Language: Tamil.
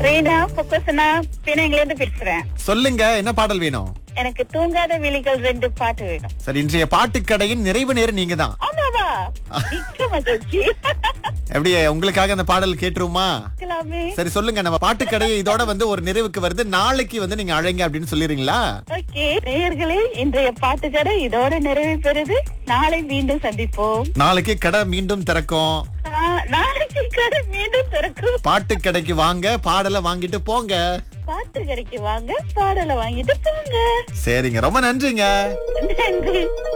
ரீனா பொக்கசனா பிணைங்கள இருந்து பேசுறேன் சொல்லுங்க என்ன பாடல் வேணும் எனக்கு தூங்காத விழிகள் ரெண்டு பாட்டு வேணும் சரி இன்றைய பாட்டுக்கடையின் நிறைவு நேரம் நீங்க தான் ஆமாவா மிக்க மகிழ்ச்சி எப்படி உங்களுக்காக அந்த பாடல் கேட்டுருமா இருக்கலாமே சரி சொல்லுங்க நம்ம பாட்டுக்கடையை இதோட வந்து ஒரு நிறைவுக்கு வருது நாளைக்கு வந்து நீங்க அழைங்க அப்படின்னு சொல்லிடுறீங்களா ஓகே நேயர்களே இன்றைய பாட்டுக்கடை இதோட நிறைவு பெறுது நாளை மீண்டும் சந்திப்போம் நாளைக்கு கடை மீண்டும் திறக்கும் நா- நாளைக்கு கடை மீண்டும் திறக்கும் பாட்டு கடைக்கு வாங்க பாடலை வாங்கிட்டு போங்க பாட்டு கடைக்கு வாங்க பாடலை வாங்கிட்டு போங்க சரிங்க ரொம்ப நன்றிங்க நன்றி